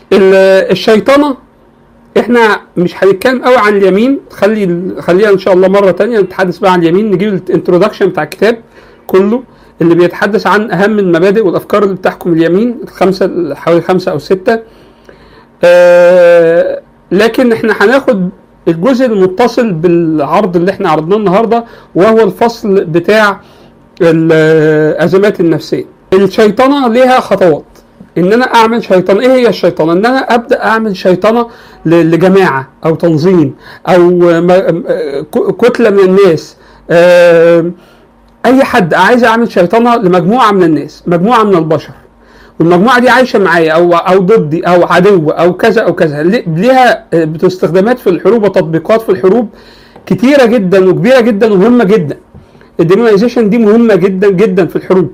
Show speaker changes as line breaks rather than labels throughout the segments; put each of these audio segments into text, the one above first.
ال- الشيطنه احنا مش هنتكلم قوي عن اليمين خلي خلينا ان شاء الله مره تانية نتحدث بقى عن اليمين نجيب الانترودكشن بتاع الكتاب كله اللي بيتحدث عن اهم المبادئ والافكار اللي بتحكم اليمين الخمسه حوالي خمسه او سته آه لكن احنا هناخد الجزء المتصل بالعرض اللي احنا عرضناه النهارده وهو الفصل بتاع الازمات النفسيه الشيطنه ليها خطوات ان انا اعمل شيطنه ايه هي الشيطنه ان انا ابدا اعمل شيطنه ل- لجماعه او تنظيم او م- م- ك- كتله من الناس آه، اي حد عايز اعمل شيطنه لمجموعه من الناس مجموعه من البشر والمجموعه دي عايشه معايا او او ضدي او عدو او كذا او كذا ليه- ليها آه، بتستخدامات في الحروب وتطبيقات في الحروب كتيره جدا وكبيره جدا ومهمه جدا الديمونايزيشن دي مهمه جدا جدا في الحروب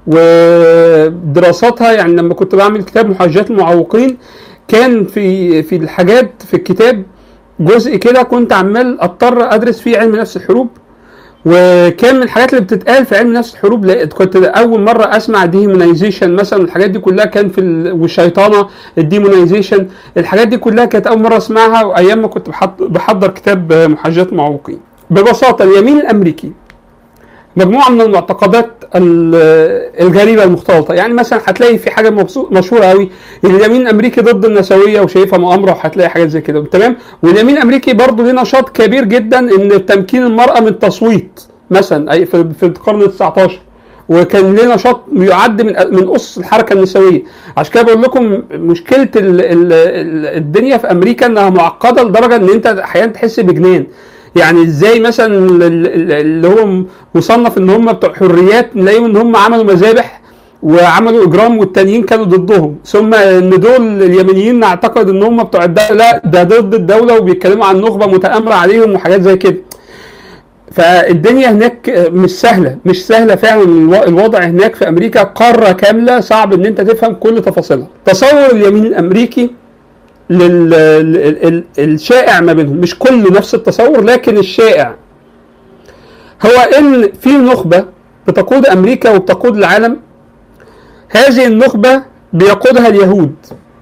ودراساتها يعني لما كنت بعمل كتاب محاجات المعوقين كان في في الحاجات في الكتاب جزء كده كنت عمال اضطر ادرس فيه علم نفس الحروب وكان من الحاجات اللي بتتقال في علم نفس الحروب لقيت كنت اول مره اسمع ديمونايزيشن مثلا الحاجات دي كلها كان في ال... والشيطانه الديمونايزيشن الحاجات دي كلها كانت اول مره اسمعها وايام ما كنت بحض- بحضر كتاب محاجات معوقين ببساطه اليمين الامريكي مجموعه من المعتقدات ال- الغريبه المختلطه يعني مثلا هتلاقي في حاجه مبسوط- مشهوره قوي اليمين الامريكي ضد النسويه وشايفها مؤامره وهتلاقي حاجات زي كده تمام واليمين الامريكي برضه ليه نشاط كبير جدا ان تمكين المراه من التصويت مثلا اي في في القرن ال 19 وكان ليه نشاط يعد من من اسس الحركه النسويه عشان كده بقول لكم مشكله ال ال ال الدنيا في امريكا انها معقده لدرجه ان انت احيانا تحس بجنان يعني ازاي مثلا ال- ال- اللي هو مصنف ان هم بتوع حريات نلاقيهم ان هم عملوا مذابح وعملوا اجرام والتانيين كانوا ضدهم ثم ان دول اليمنيين نعتقد ان هم بتوع الدوله لا ده ضد الدوله وبيتكلموا عن نخبه متآمره عليهم وحاجات زي كده فالدنيا هناك مش سهله مش سهله فعلا الو- الوضع هناك في امريكا قاره كامله صعب ان انت تفهم كل تفاصيلها تصور اليمين الامريكي لل... ال- ال- الشائع ما بينهم مش كله نفس التصور لكن الشائع هو ان في نخبه بتقود امريكا وبتقود العالم هذه النخبه بيقودها اليهود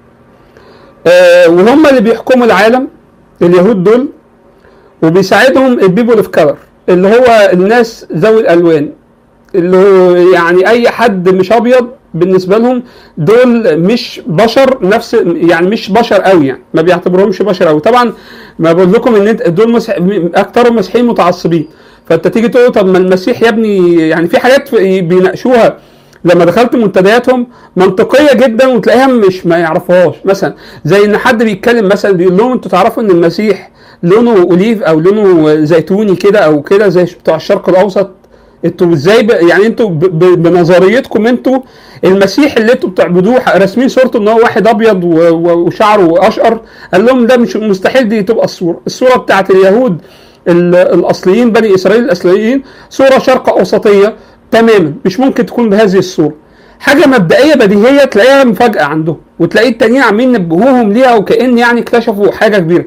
آه وهم اللي بيحكموا العالم اليهود دول وبيساعدهم البيبول اوف كلر اللي هو الناس ذوي الالوان اللي هو يعني اي حد مش ابيض بالنسبه لهم دول مش بشر نفس يعني مش بشر قوي يعني ما بيعتبروهمش بشر قوي طبعا ما بقول لكم ان انت دول مسيح اكثرهم مسيحيين متعصبين فانت تيجي تقول طب ما المسيح يا ابني يعني في حاجات في- بيناقشوها لما دخلت منتدياتهم منطقيه جدا وتلاقيها مش ما يعرفوهاش مثلا زي ان حد بيتكلم مثلا بيقول لهم انتوا تعرفوا ان المسيح لونه اوليف او لونه زيتوني كده او كده زي بتوع الشرق الاوسط انتوا ازاي ب... يعني انتوا ب... ب... بنظريتكم انتوا المسيح اللي انتوا بتعبدوه راسمين صورته ان هو واحد ابيض و... و... وشعره اشقر قال لهم ده مش مستحيل دي تبقى الصوره الصوره بتاعت اليهود ال... الاصليين بني اسرائيل الاصليين صوره شرق اوسطيه تماما مش ممكن تكون بهذه الصوره حاجه مبدئيه بديهيه تلاقيها مفاجاه عندهم وتلاقي التانيين عاملين ينبهوهم ليها وكأن يعني اكتشفوا حاجه كبيره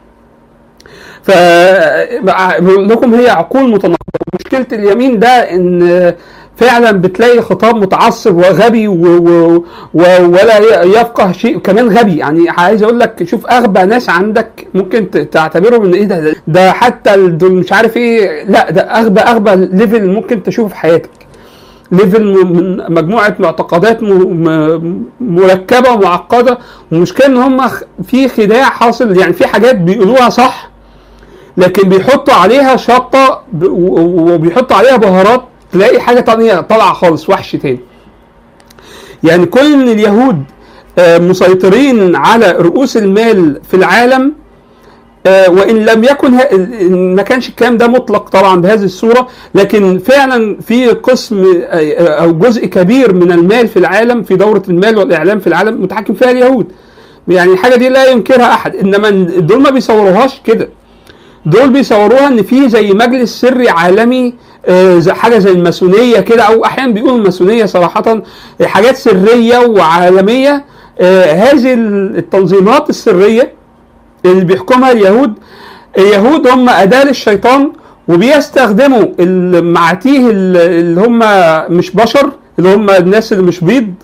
ف بقول لكم هي عقول متناقضه مشكله اليمين ده ان فعلا بتلاقي خطاب متعصب وغبي و... و... و... ولا يفقه شيء كمان غبي يعني عايز اقول لك شوف اغبى ناس عندك ممكن ت- تعتبرهم ان ايه ده ده حتى ال- دول مش عارف ايه لا ده اغبى اغبى ليفل ممكن تشوفه في حياتك ليفل م- من مجموعه معتقدات م- م- مركبه ومعقده والمشكله ان هم خ- في خداع حاصل يعني في حاجات بيقولوها صح لكن بيحطوا عليها شطه ب- و- و- وبيحطوا عليها بهارات تلاقي حاجه تانية طالعه خالص وحش تاني يعني كل ان اليهود آه، مسيطرين على رؤوس المال في العالم آه، وان لم يكن ه- إن ما كانش الكلام ده مطلق طبعا بهذه الصوره لكن فعلا في قسم آه، او جزء كبير من المال في العالم في دوره المال والاعلام في العالم متحكم فيها اليهود يعني الحاجه دي لا ينكرها احد انما دول ما بيصوروهاش كده دول بيصوروها ان في زي مجلس سري عالمي آه، زي حاجه زي الماسونيه كده او احيانا بيقولوا الماسونيه صراحه آه، حاجات سريه وعالميه آه، هذه التنظيمات السريه اللي بيحكمها اليهود اليهود هم اداه للشيطان وبيستخدموا المعاتيه اللي هم مش بشر اللي هم الناس اللي مش بيض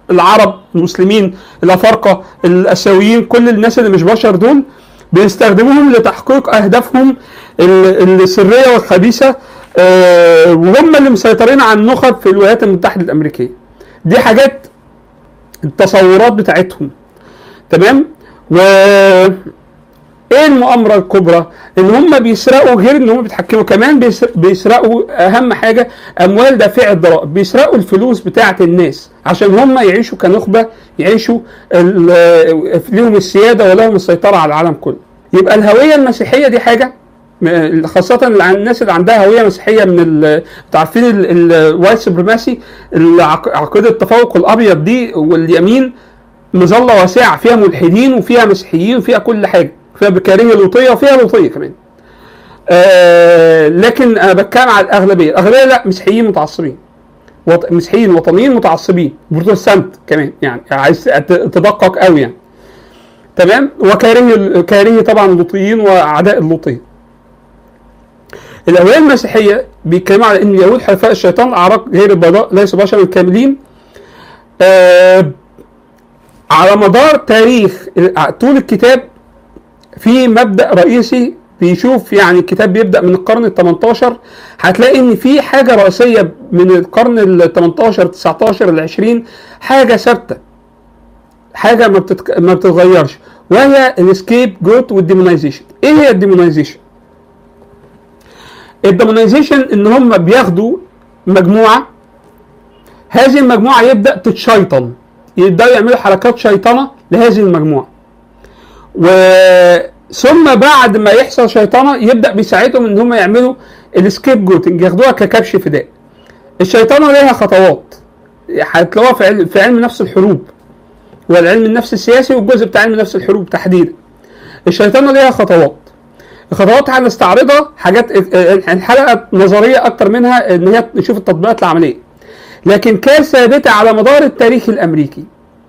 العرب المسلمين الافارقه الاسيويين كل الناس اللي مش بشر دول بيستخدموهم لتحقيق اهدافهم ال- السريه والخبيثه آه، وهم اللي مسيطرين على النخب في الولايات المتحده الامريكيه دي حاجات التصورات بتاعتهم تمام و ايه المؤامره الكبرى؟ ان هم بيسرقوا غير ان هم بيتحكموا كمان بيس- بيسرقوا اهم حاجه اموال دافعي الضرائب، بيسرقوا الفلوس بتاعه الناس عشان هم يعيشوا كنخبه يعيشوا ال- ليهم السياده ولهم السيطره على العالم كله. يبقى الهويه المسيحيه دي حاجه م- خاصة الع- الناس اللي عندها هوية مسيحية من ال- انتوا عارفين الوايت سوبرماسي عقيدة التفوق الأبيض دي واليمين مظله واسعه فيها ملحدين وفيها مسيحيين وفيها كل حاجه فيها بكاريه لوطيه وفيها لوطيه كمان آه لكن انا بتكلم على الاغلبيه الاغلبيه لا مسيحيين متعصبين وط... مسيحيين وطنيين متعصبين بروتستانت كمان يعني عايز ت- تدقق قوي يعني تمام وكاره كاره طبعا اللوطيين واعداء اللوطيه الهويه المسيحيه بيتكلموا على ان اليهود حلفاء الشيطان اعراق غير البيضاء ليسوا بشرا كاملين آه على مدار تاريخ طول الكتاب في مبدا رئيسي بيشوف يعني الكتاب بيبدا من القرن ال 18 هتلاقي ان في حاجه رئيسيه من القرن ال 18 19 ل 20 حاجه ثابته حاجه ما بتتك... ما بتتغيرش وهي الاسكيب جوت والديمونايزيشن ايه هي الديمونايزيشن الديمونايزيشن ان هم بياخدوا مجموعه هذه المجموعه يبدا تتشيطن يبداوا يعملوا حركات شيطنه لهذه المجموعه و ثم بعد ما يحصل شيطنه يبدا بيساعدهم ان هم يعملوا السكيب جوتنج ياخدوها ككبش فداء الشيطنه ليها خطوات هتلاقوها في علم في علم نفس الحروب والعلم النفس السياسي والجزء بتاع علم نفس الحروب تحديدا الشيطنه ليها خطوات الخطوات هنستعرضها حاجات الحلقه نظريه اكتر منها ان هي نشوف التطبيقات العمليه لكن كان ثابته على مدار التاريخ الامريكي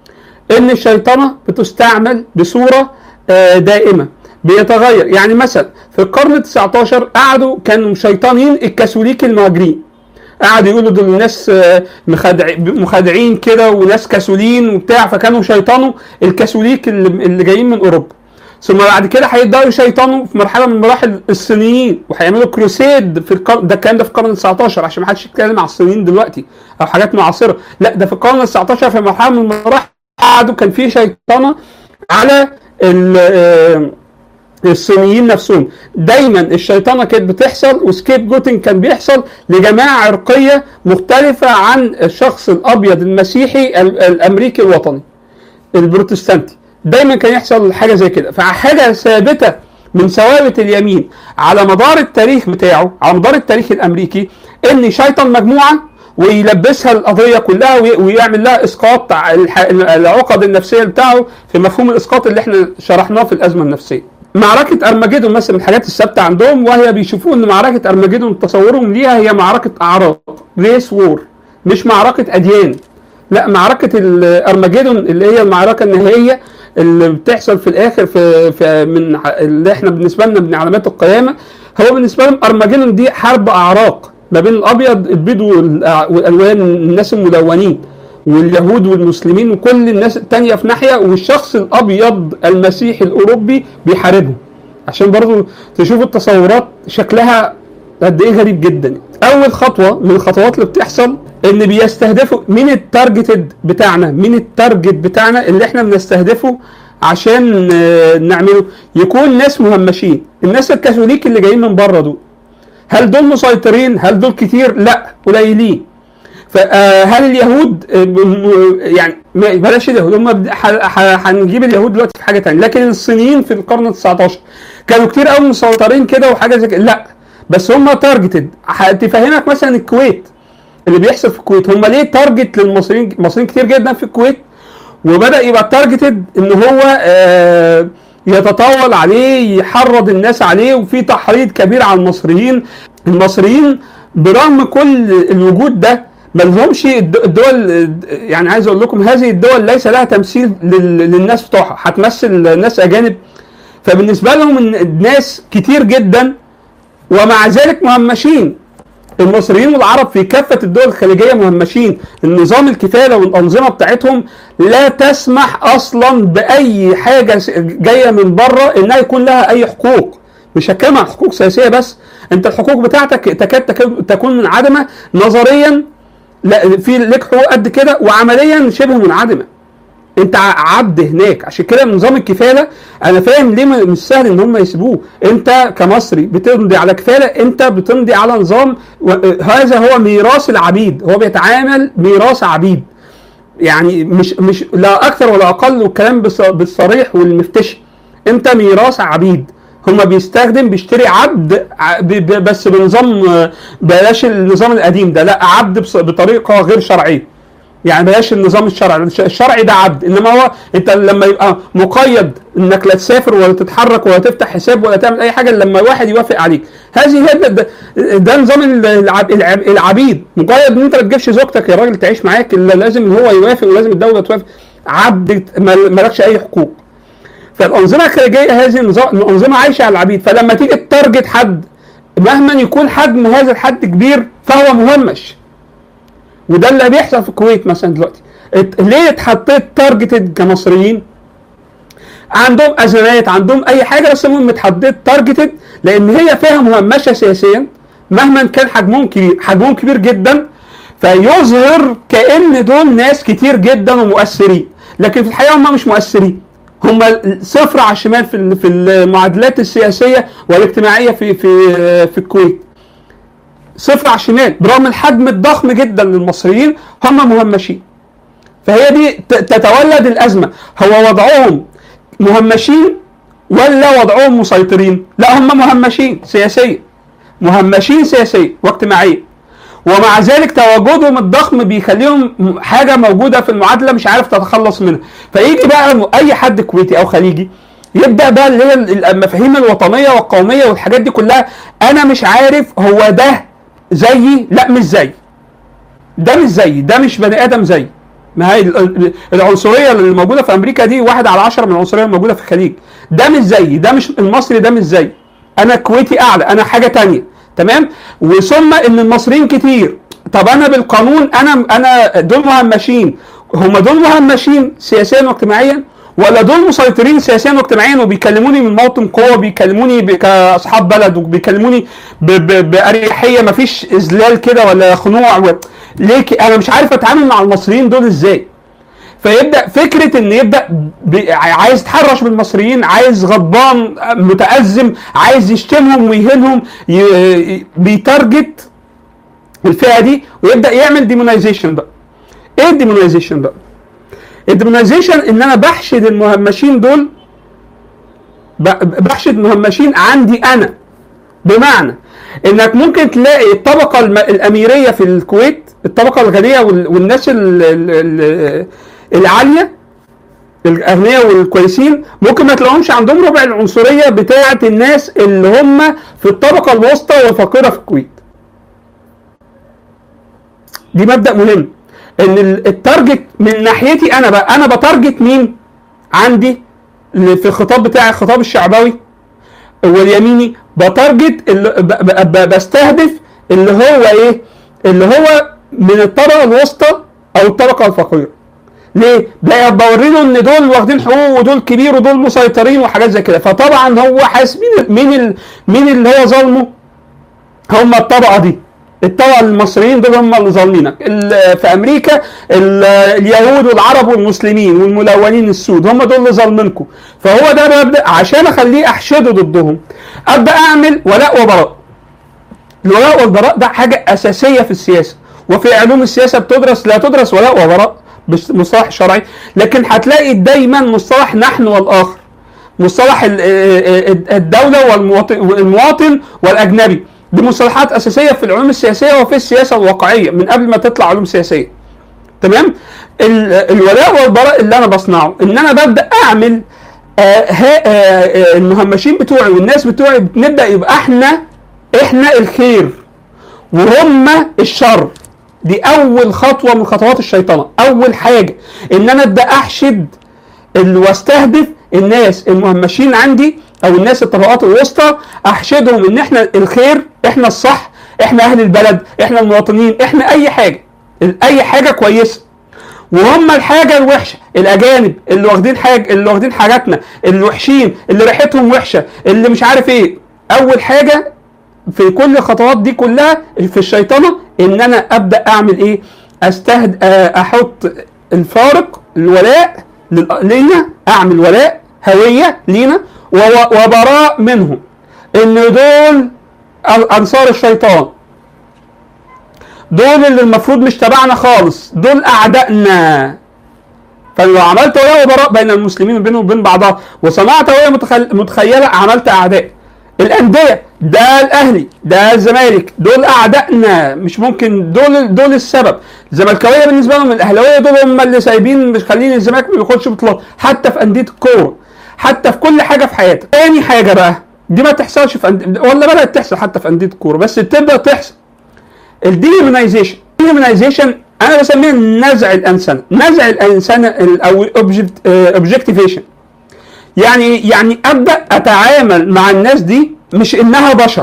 ان الشيطنه بتستعمل بصوره آه، دائمه بيتغير يعني مثلا في القرن ال 19 قعدوا كانوا مشيطنين الكاثوليك المهاجرين قعدوا يقولوا دول ناس آه، مخادع- مخادعين كده وناس كاثولين وبتاع فكانوا شيطنوا الكاثوليك اللي, اللي جايين من اوروبا ثم بعد كده هيبداوا يشيطنوا في مرحله من مراحل الصينيين وهيعملوا كروسيد في القرن ده الكلام ده في القرن ال 19 عشان ما حدش يتكلم على الصينيين دلوقتي او حاجات معاصره لا ده في القرن ال 19 في مرحله من المراحل قعدوا كان في شيطنه على ال- آه، الصينيين نفسهم دايما الشيطنه كانت بتحصل وسكيب جوتنج كان بيحصل لجماعه عرقيه مختلفه عن الشخص الابيض المسيحي ال- الامريكي الوطني البروتستانتي دايما كان يحصل حاجه زي كده فحاجه ثابته من ثوابت اليمين على مدار التاريخ بتاعه على مدار التاريخ الامريكي ان يشيطن مجموعه ويلبسها القضيه كلها وي- ويعمل لها اسقاط ع- الح- العقد النفسيه بتاعه في مفهوم الاسقاط اللي احنا شرحناه في الازمه النفسيه. معركه ارمجدون مثلا من الحاجات الثابته عندهم وهي بيشوفوا ان معركه ارمجدون تصورهم ليها هي معركه اعراق ريس وور مش معركه اديان لا معركه الارمجدون اللي هي المعركه النهائيه اللي بتحصل في الاخر في, في من ع- اللي احنا بالنسبه لنا من علامات القيامه هو بالنسبه لهم ارمجدون دي حرب اعراق ما بين الابيض البيض والأع- والالوان الناس الملونين واليهود والمسلمين وكل الناس التانية في ناحية والشخص الأبيض المسيحي الأوروبي بيحاربهم عشان برضو تشوفوا التصورات شكلها قد ايه غريب جدا اول خطوه من الخطوات اللي بتحصل ان بيستهدفوا مين التارجتد بتاعنا مين التارجت بتاعنا اللي احنا بنستهدفه عشان آه، نعمله يكون ناس مهمشين الناس الكاثوليك اللي جايين من بره دول هل دول مسيطرين هل دول كتير لا قليلين فهل اليهود آه، م- يعني ما- بلاش اليهود هم بد- ح- ح- هنجيب اليهود دلوقتي في حاجه ثانيه لكن الصينيين في القرن ال 19 كانوا كتير قوي مسيطرين كده وحاجه زي كده لا بس هم تارجتد تفهمك مثلا الكويت اللي بيحصل في الكويت هم ليه تارجت للمصريين مصريين كتير جدا في الكويت وبدا يبقى تارجتد ان هو آه، يتطاول عليه يحرض الناس عليه وفي تحريض كبير على المصريين المصريين برغم كل الوجود ده ما لهمش الد- الدول يعني عايز اقول لكم هذه الدول ليس لها تمثيل لل- للناس بتوعها هتمثل ناس اجانب فبالنسبه لهم إن الناس كتير جدا ومع ذلك مهمشين المصريين والعرب في كافه الدول الخليجيه مهمشين النظام الكفاله والانظمه بتاعتهم لا تسمح اصلا باي حاجه س- جايه من بره انها يكون لها اي حقوق مش هتكلم عن حقوق سياسيه بس انت الحقوق بتاعتك تكاد تكاد تكون منعدمه نظريا لا في لك حقوق قد كده وعمليا شبه منعدمه انت ع- عبد هناك عشان كده نظام الكفاله انا فاهم ليه م- مش سهل ان هم يسيبوه انت كمصري بتمضي على كفاله انت بتمضي على نظام و- هذا هو ميراث العبيد هو بيتعامل ميراث عبيد يعني مش مش لا اكثر ولا اقل والكلام بالص- بالصريح والمفتشي انت ميراث عبيد هما بيستخدم بيشتري عبد ع- ب- ب- بس بنظام آه، بلاش النظام القديم ده لا عبد بص- بطريقه غير شرعيه يعني بلاش النظام الشرعي الش- الشرعي ده عبد انما هو انت لما يبقى مقيد انك لا تسافر ولا تتحرك ولا تفتح حساب ولا تعمل اي حاجه لما واحد يوافق عليك هذه هي ده, ده, ده نظام العب العب العبيد مجرد ان انت ما تجيبش زوجتك يا راجل تعيش معاك الا لازم هو يوافق ولازم الدوله توافق عبد مال- مالكش اي حقوق فالانظمه الخارجيه هذه النظام الانظمه عايشه على العبيد فلما تيجي تارجت حد مهما يكون حجم هذا الحد كبير فهو مهمش وده اللي بيحصل في الكويت مثلا دلوقتي ات- ليه اتحطيت تارجتد كمصريين عندهم ازمات عندهم اي حاجه بس المهم اتحطيت تارجتد لان هي فيها مهمشه سياسيا مهما كان حجمهم كبير حجمهم كبير جدا فيظهر كان دول ناس كتير جدا ومؤثرين لكن في الحقيقه هم مش مؤثرين هم صفر على الشمال في ال- في المعادلات السياسيه والاجتماعيه في في في الكويت صفر على الشمال برغم الحجم الضخم جدا للمصريين هم مهمشين فهي دي ت- تتولد الازمه هو وضعهم مهمشين ولا وضعهم مسيطرين لا هم مهمشين سياسيا مهمشين سياسيا واجتماعيا ومع ذلك تواجدهم الضخم بيخليهم م- حاجه موجوده في المعادله مش عارف تتخلص منها فيجي بقى م- اي حد كويتي او خليجي يبدا بقى اللي هي ال- المفاهيم الوطنيه والقوميه والحاجات دي كلها انا مش عارف هو ده زيي لا مش زيي ده مش زيي ده مش بني ادم زيي ما هي ال- ال- العنصريه اللي موجوده في امريكا دي واحد على عشرة من العنصريه الموجوده في الخليج ده مش زيي ده مش المصري ده مش زيي انا كويتي اعلى انا حاجه تانية تمام وثم ان المصريين كتير طب انا بالقانون انا انا دول مهمشين هم دول مهمشين سياسيا واجتماعيا ولا دول مسيطرين سياسيا واجتماعيا وبيكلموني من موطن قوه بيكلموني ب- كاصحاب بلد وبيكلموني ب- ب- باريحيه مفيش اذلال كده ولا خنوع و... ليه ك- انا مش عارف اتعامل مع المصريين دول ازاي فيبدا فكره ان يبدا ب- عايز يتحرش بالمصريين عايز غضبان متازم عايز يشتمهم ويهينهم ي- ي- بيتارجت الفئه دي ويبدا يعمل ديمونايزيشن بقى ايه الديمونايزيشن بقى الديمونايزيشن ان انا بحشد المهمشين دول ب- بحشد مهمشين عندي انا بمعنى انك ممكن تلاقي الطبقه الم- الاميريه في الكويت الطبقه الغنيه وال- والناس ال- ال- ال- العاليه الاغنياء والكويسين ممكن ما تلاقيهمش عندهم ربع العنصريه بتاعه الناس اللي هم في الطبقه الوسطى والفقيره في الكويت دي مبدا مهم ان ال- التارجت من ناحيتي انا بقى انا بتارجت مين عندي اللي في الخطاب بتاعي الخطاب الشعبوي واليميني بتارجت اللي ب- ب- ب- بستهدف اللي هو ايه اللي هو من الطبقه الوسطى او الطبقه الفقيره ليه؟ بقى بوري له ان دول واخدين حقوق ودول كبير ودول مسيطرين وحاجات زي كده فطبعا هو حاسس مين مين ال- مين اللي هو ظالمه؟ هم الطبقه دي الطبقه المصريين دول هم اللي ظالمينك ال- في امريكا ال- اليهود والعرب والمسلمين والملونين السود هم دول اللي ظالمينكم فهو ده ببدا عشان اخليه احشده ضدهم ابدا اعمل ولاء وبراء الولاء والبراء ده حاجه اساسيه في السياسه وفي علوم السياسه بتدرس لا تدرس ولاء وبراء بمصطلح شرعي لكن هتلاقي دايما مصطلح نحن والاخر مصطلح ال- ال- الدوله والمواطن والمواطن والاجنبي دي مصطلحات اساسيه في العلوم السياسيه وفي السياسه الواقعيه من قبل ما تطلع علوم سياسيه تمام ال- الولاء والبراء اللي انا بصنعه ان انا ببدا اعمل آه، ها- آه، آه، المهمشين بتوعي والناس بتوعي نبدا يبقى احنا احنا الخير وهم الشر دي اول خطوه من خطوات الشيطنه اول حاجه ان انا ابدا احشد ال- واستهدف الناس المهمشين عندي او الناس الطبقات الوسطى احشدهم ان احنا الخير احنا الصح احنا اهل البلد احنا المواطنين احنا اي حاجه اي حاجه كويسه وهم الحاجه الوحشه الاجانب اللي واخدين حاجه اللي واخدين حاجاتنا اللي وحشين اللي ريحتهم وحشه اللي مش عارف ايه اول حاجه في كل الخطوات دي كلها في الشيطنه ان انا ابدا اعمل ايه استهد آه، احط الفارق الولاء لل- لينا اعمل ولاء هويه لينا و- وبراء منهم ان دول انصار الشيطان دول اللي المفروض مش تبعنا خالص دول اعدائنا فلو عملت ولاء وبراء بين المسلمين بينهم وبين بعضها وصنعت هويه متخل... متخيله عملت اعداء الانديه ده الاهلي ده الزمالك دول اعدائنا مش ممكن دول دول السبب الزملكاويه بالنسبه لهم الاهلاويه دول هم اللي سايبين مش خلين الزمالك ما يخش بطولات حتى في انديه الكوره حتى في كل حاجه في حياتك تاني حاجه بقى دي ما تحصلش في أندية ولا بدات تحصل حتى في انديه الكوره بس تبدا تحصل الديهيومنايزيشن الديهيومنايزيشن انا بسميها نزع الانسنه نزع الانسنه ال- او اوبجكتيفيشن يعني يعني ابدا اتعامل مع الناس دي مش انها بشر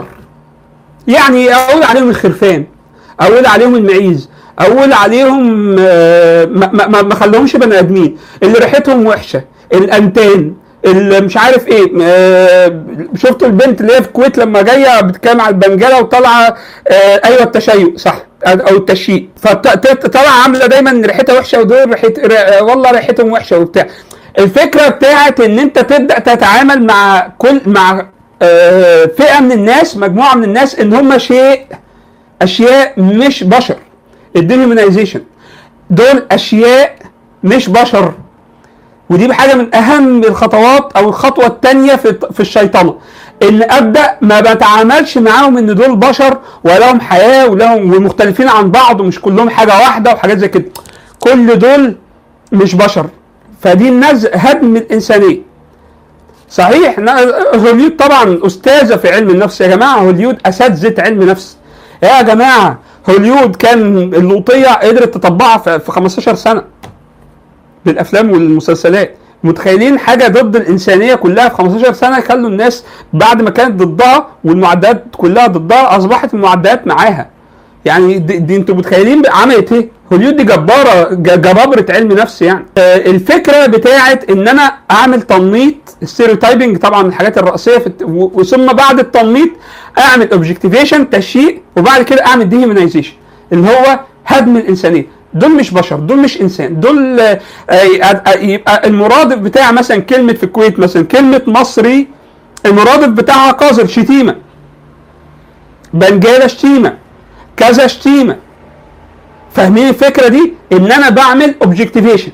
يعني اقول عليهم الخرفان اقول عليهم المعيز اقول عليهم آه، ما ما- ما ما خليهمش بني ادمين اللي ريحتهم وحشه الانتان اللي مش عارف ايه آه، شفتوا البنت اللي هي في الكويت لما جايه بتتكلم على البنجله وطالعه آه، ايوه التشيع صح او التشييء فطالعه عامله دايما ريحتها وحشه ودول ريحت ر- والله ريحتهم وحشه وبتاع الفكره بتاعت ان انت تبدا تتعامل مع كل مع آه، فئه من الناس مجموعه من الناس ان هم شيء اشياء مش بشر الديهيومنايزيشن دول اشياء مش بشر ودي حاجه من اهم الخطوات او الخطوه الثانيه في في الشيطنه ان ابدا ما بتعاملش معاهم ان دول بشر ولهم حياه ولهم ومختلفين عن بعض ومش كلهم حاجه واحده وحاجات زي كده كل دول مش بشر فدي النزع هدم الانسانيه صحيح نا- هوليود طبعا استاذه في علم النفس يا جماعه هوليود اساتذه علم نفس يا جماعه هوليود كان اللوطيه قدرت تطبقها في في 15 سنه بالافلام والمسلسلات متخيلين حاجه ضد الانسانيه كلها في 15 سنه يخلوا الناس بعد ما كانت ضدها والمعدات كلها ضدها اصبحت المعدات معاها يعني دي, دي انتوا متخيلين عملت ايه؟ هوليود دي جباره ج- جبابره علم نفس يعني آه الفكره بتاعت ان انا اعمل تنميط الستيريوتايبنج طبعا من الحاجات الرئيسيه في الت... و- وثم بعد التنميط اعمل اوبجكتيفيشن تشييء وبعد كده اعمل ديهيومنايزيشن اللي هو هدم الانسانيه دول مش بشر دول مش انسان دول آه، آه، آه، يبقى المرادف بتاع مثلا كلمه في الكويت مثلا كلمه مصري المرادف بتاعها قذر شتيمه بنجاله شتيمه كذا شتيمه فاهمين الفكره دي ان انا بعمل اوبجكتيفيشن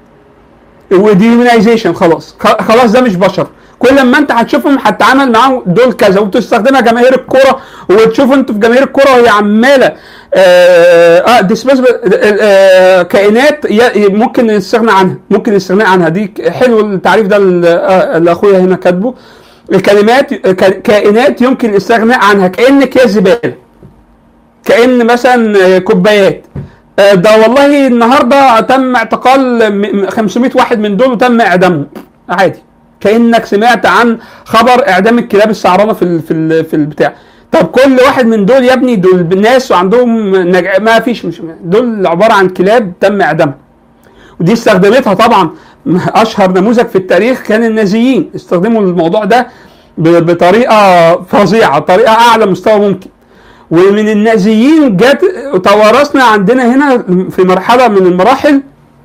وديمونايزيشن خلاص خ- خلاص ده مش بشر كل ما انت هتشوفهم هتتعامل معاهم دول كذا وتستخدمها جماهير الكوره وتشوفوا انتوا في جماهير الكوره وهي عماله اه, آه disposable- آه كائنات ي- ممكن نستغنى عنها ممكن الاستغناء عنها دي ك- حلو التعريف ده اللي آه، اللي اخويا هنا كاتبه الكلمات ك- كائنات يمكن الاستغناء عنها كان اكياس زباله كان مثلا آه، كوبايات آه، ده والله النهارده تم اعتقال م- م- 500 واحد من دول وتم اعدامهم عادي كانك سمعت عن خبر اعدام الكلاب السعرانه في ال في ال في البتاع طب كل واحد من دول يا ابني دول ناس وعندهم نج... ما فيش مش دول عباره عن كلاب تم اعدامها ودي استخدمتها طبعا اشهر نموذج في التاريخ كان النازيين استخدموا الموضوع ده ب- بطريقه فظيعه طريقه اعلى مستوى ممكن ومن النازيين جت توارثنا عندنا هنا في مرحله من المراحل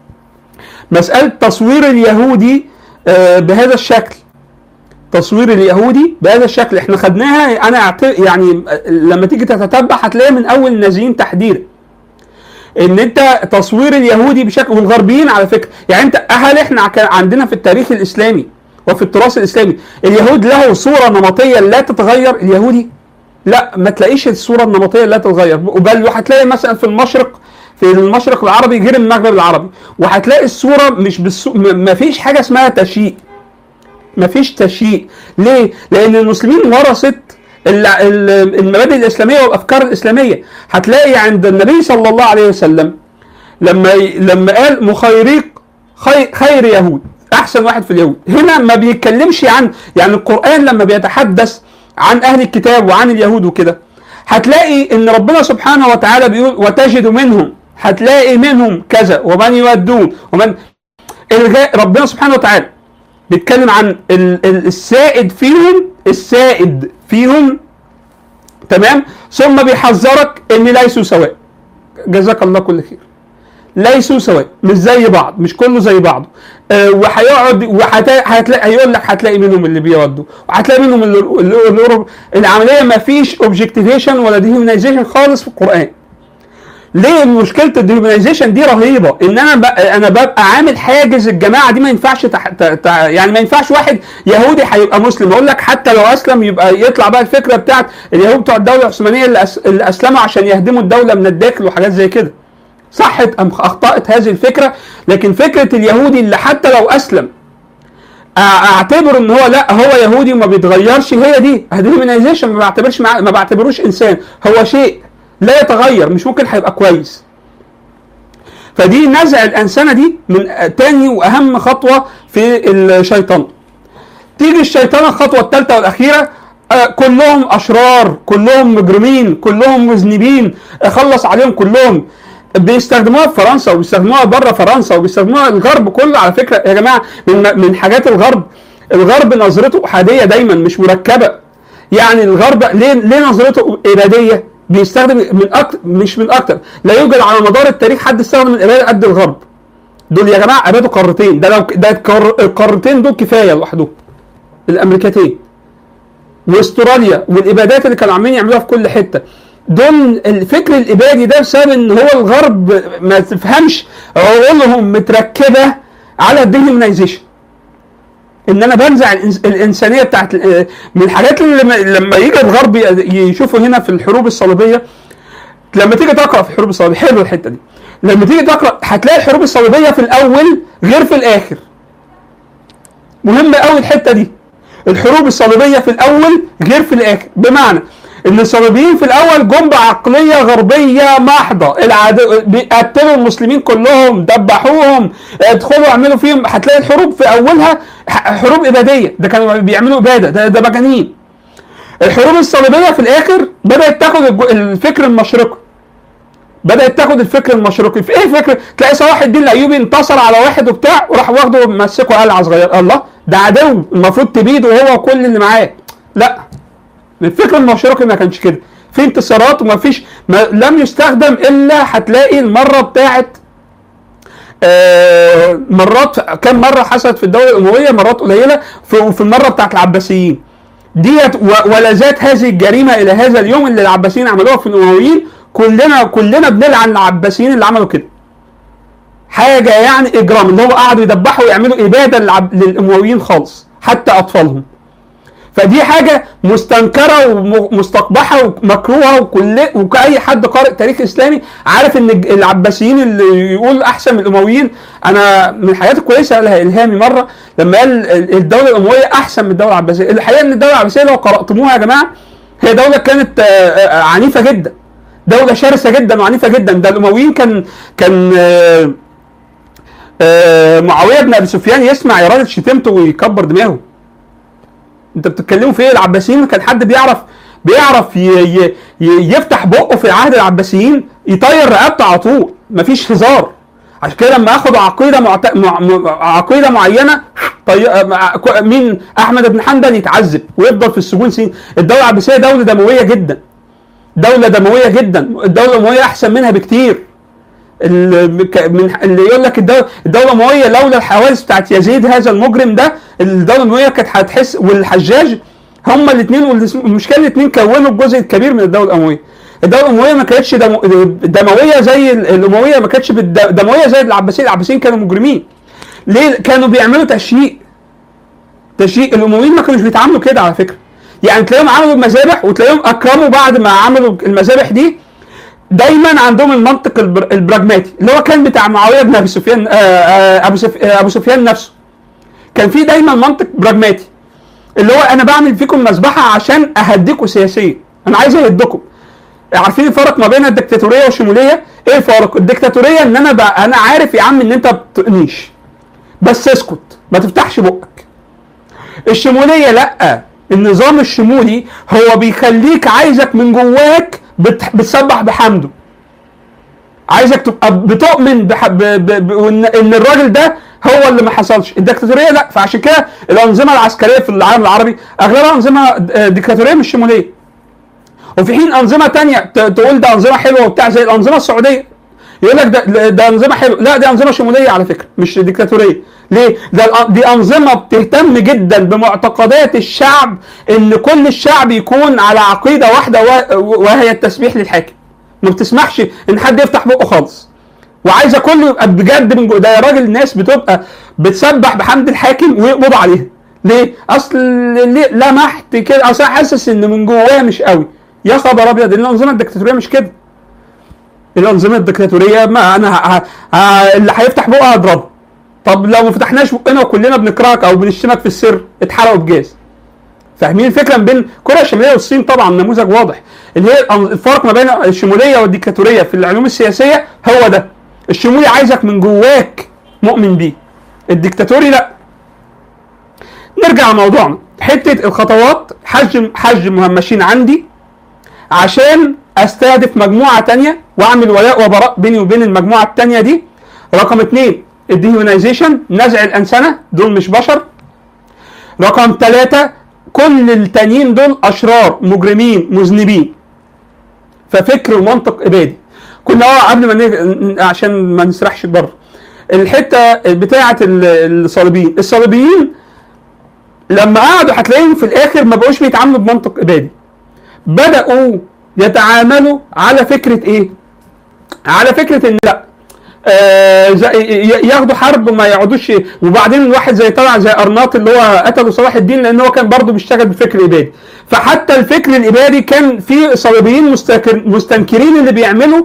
مساله تصوير اليهودي آه، بهذا الشكل تصوير اليهودي بهذا الشكل احنا خدناها انا أعت- يعني لما تيجي تتتبع هتلاقيها من اول النازيين تحديدا ان انت تصوير اليهودي بشكل والغربيين على فكره يعني انت هل احنا كان عندنا في التاريخ الاسلامي وفي التراث الاسلامي اليهود له صوره نمطيه لا تتغير اليهودي لا ما تلاقيش الصوره النمطيه لا تتغير بل وهتلاقي مثلا في المشرق في المشرق العربي غير المغرب العربي وهتلاقي الصوره مش بالسو... ما فيش حاجه اسمها تشيء ما فيش تشيء ليه لان المسلمين ورثت ال- ال- المبادئ الاسلاميه والافكار الاسلاميه هتلاقي عند النبي صلى الله عليه وسلم لما ي- لما قال مخيريق خير, خير يهود احسن واحد في اليهود هنا ما بيتكلمش عن يعني القران لما بيتحدث عن اهل الكتاب وعن اليهود وكده هتلاقي ان ربنا سبحانه وتعالى بيقول وتجد منهم هتلاقي منهم كذا ومن يودون ومن الغاء ربنا سبحانه وتعالى بيتكلم عن ال- ال- السائد فيهم السائد فيهم تمام ثم بيحذرك ان ليسوا سواء جزاك الله كل خير ليسوا سواء مش زي بعض مش كله زي بعضه آه وهيقعد وهتلاقي هيقول لك هتلاقي منهم اللي بيودوا وهتلاقي منهم اللي, اللي, اللي العمليه ما فيش اوبجكتيفيشن ولا ديهيومنايزيشن خالص في القران ليه مشكله الديهيومنايزيشن دي رهيبه ان انا بقى انا ببقى عامل حاجز الجماعه دي ما ينفعش تح... ت... ت... يعني ما ينفعش واحد يهودي هيبقى مسلم اقول لك حتى لو اسلم يبقى يطلع بقى الفكره بتاعت اليهود بتوع الدوله العثمانيه اللي, أس... اللي اسلموا عشان يهدموا الدوله من الداخل وحاجات زي كده صحت ام اخطات هذه الفكره لكن فكره اليهودي اللي حتى لو اسلم اعتبر ان هو لا هو يهودي وما بيتغيرش هي دي ديهيومنايزيشن ما بعتبرش مع... ما بعتبروش انسان هو شيء لا يتغير مش ممكن هيبقى كويس فدي نزع الانسنه دي من تاني واهم خطوه في الشيطان تيجي الشيطان الخطوه الثالثه والاخيره آه كلهم اشرار كلهم مجرمين كلهم مذنبين خلص عليهم كلهم بيستخدموها في فرنسا وبيستخدموها بره فرنسا وبيستخدموها الغرب كله على فكره يا جماعه من من حاجات الغرب الغرب نظرته احاديه دايما مش مركبه يعني الغرب ليه ليه نظرته اباديه؟ بيستخدم من أكتر مش من اكتر لا يوجد على مدار التاريخ حد استخدم الاباده قد الغرب دول يا جماعه ابادوا قارتين ده لو ده القارتين دول كفايه لوحدهم الامريكتين واستراليا والابادات اللي كانوا عاملين يعملوها في كل حته دول الفكر الابادي ده بسبب ان هو الغرب ما تفهمش عقولهم متركبه على الديهيومنايزيشن ان انا بنزع الانسانيه بتاعت من الحاجات اللي لما يجي الغرب يشوفوا هنا في الحروب الصليبيه لما تيجي تقرا في الحروب الصليبيه حلو الحته دي لما تيجي تقرا هتلاقي الحروب الصليبيه في الاول غير في الاخر مهمه قوي الحته دي الحروب الصليبيه في الاول غير في الاخر بمعنى ان الصليبيين في الاول جم بعقليه غربيه محضه العدو قتلوا المسلمين كلهم دبحوهم ادخلوا اعملوا فيهم هتلاقي الحروب في اولها حروب اباديه ده كانوا بيعملوا اباده ده, ده مجانين الحروب الصليبيه في الاخر بدات تاخد الفكر المشرقي بدات تاخد الفكر المشرقي في ايه فكر تلاقي صلاح الدين الايوبي انتصر على واحد وبتاع وراح واخده مسكه قلعه صغيره الله ده عدو المفروض تبيده هو وكل اللي معاه لا الفكر المشرقي ما كانش كده في انتصارات وما فيش ما لم يستخدم الا هتلاقي المره بتاعت آه مرات كم مره حصلت في الدوله الامويه مرات قليله في المره بتاعت العباسيين ديت ولا زالت هذه الجريمه الى هذا اليوم اللي العباسيين عملوها في الامويين كلنا كلنا بنلعن العباسيين اللي عملوا كده حاجه يعني اجرام اللي هو قعدوا يدبحوا ويعملوا اباده للامويين خالص حتى اطفالهم فدي حاجه مستنكره ومستقبحه ومكروهه وكل وكاي حد قارئ تاريخ اسلامي عارف ان العباسيين اللي يقول احسن من الامويين انا من الحاجات الكويسه قالها الهامي مره لما قال الدوله الامويه احسن من الدوله العباسيه الحقيقه ان الدوله العباسيه لو قراتموها يا جماعه هي دوله كانت عنيفه جدا دوله شرسه جدا وعنيفه جدا ده الامويين كان كان معاويه بن ابي سفيان يسمع يا راجل شتمته ويكبر دماغه انت بتتكلموا في ايه العباسيين كان حد بيعرف بيعرف ي... ي... يفتح بقه في عهد العباسيين يطير رقبته على طول مفيش هزار عشان كده لما اخد عقيده معت... مع... عقيده معينه طي... مين احمد بن حنبل يتعذب ويفضل في السجون سنين الدوله العباسيه دوله دمويه جدا دوله دمويه جدا الدوله الامويه احسن منها بكتير من اللي يقول لك الدوله الدوله الامويه لولا الحوادث بتاعت يزيد هذا المجرم ده الدوله الامويه كانت هتحس والحجاج هما الاثنين والمشكله الاثنين كونوا الجزء الكبير من الدوله الامويه الدوله الامويه ما كانتش دمو دمويه زي الامويه ما كانتش دمويه زي العباسيين العباسيين كانوا مجرمين ليه كانوا بيعملوا تشييء تشييء الامويين ما كانوش بيتعاملوا كده على فكره يعني تلاقيهم عملوا المذابح وتلاقيهم اكرموا بعد ما عملوا المذابح دي دايما عندهم المنطق البراجماتي اللي هو كان بتاع معاويه بن ابي سفيان ابو ابو سفيان نفسه كان في دايما منطق براجماتي اللي هو انا بعمل فيكم مذبحه عشان اهديكم سياسيا انا عايز اهدكم عارفين الفرق ما بين الدكتاتوريه والشموليه ايه الفرق الدكتاتوريه ان انا بقى انا عارف يا عم ان انت بتقنيش بس اسكت ما تفتحش بقك الشموليه لا النظام الشمولي هو بيخليك عايزك من جواك بت- بتسبح بحمده عايزك تبقى بتؤمن بح... ب... ب... ب... ان إن الراجل ده هو اللي ما حصلش الدكتاتوريه لا فعشان كده الانظمه العسكريه في العالم العربي اغلبها انظمه د- ديكتاتوريه مش شموليه وفي حين انظمه تانية ت- تقول ده انظمه حلوه وبتاع زي الانظمه السعوديه يقول لك ده ده انظمه حلوه لا دي انظمه شموليه على فكره مش ديكتاتوريه ليه ده الأ- دي انظمه بتهتم جدا بمعتقدات الشعب ان كل الشعب يكون على عقيده واحده و- وهي التسبيح للحاكم ما بتسمحش ان حد يفتح بقه خالص وعايزه كله يبقى بجد من جوه ده يا راجل الناس بتبقى بتسبح بحمد الحاكم ويقبض عليها ليه؟ اصل ليه لمحت كده اصل أنا حاسس ان من جواه مش قوي يا خبر ابيض الانظمه الدكتاتوريه مش كده الانظمه الدكتاتوريه ما انا ه... ه... ه... اللي هيفتح بقه هضربه طب لو ما فتحناش بقنا وكلنا بنكرهك او بنشتمك في السر اتحرقوا بجاز فاهمين الفكره ما بين كوريا الشماليه والصين طبعا نموذج واضح اللي هي الأن- الفرق ما بين الشموليه والديكتاتوريه في العلوم السياسيه هو ده الشمولي عايزك من جواك مؤمن بيه الديكتاتوري لا نرجع لموضوعنا حته الخطوات حج حج مهمشين عندي عشان استهدف مجموعه تانية واعمل ولاء وبراء بيني وبين المجموعه التانية دي رقم اثنين الديهيونايزيشن نزع الانسنه دول مش بشر رقم ثلاثة كل التانيين دول اشرار مجرمين مذنبين ففكر ومنطق ابادي كنا اه قبل ما نج... عشان ما نسرحش بره الحته بتاعه ال- الصليبيين الصليبيين لما قعدوا هتلاقيهم في الاخر ما بقوش بيتعاملوا بمنطق ابادي بداوا يتعاملوا على فكره ايه على فكره ان لا آه زي- ي- ياخدوا حرب وما يقعدوش وبعدين الواحد زي طلع زي ارناط اللي هو قتلوا صلاح الدين لان هو كان برضه بيشتغل بفكر ابادي فحتى الفكر الابادي كان في صليبيين مستكر- مستنكرين اللي بيعملوا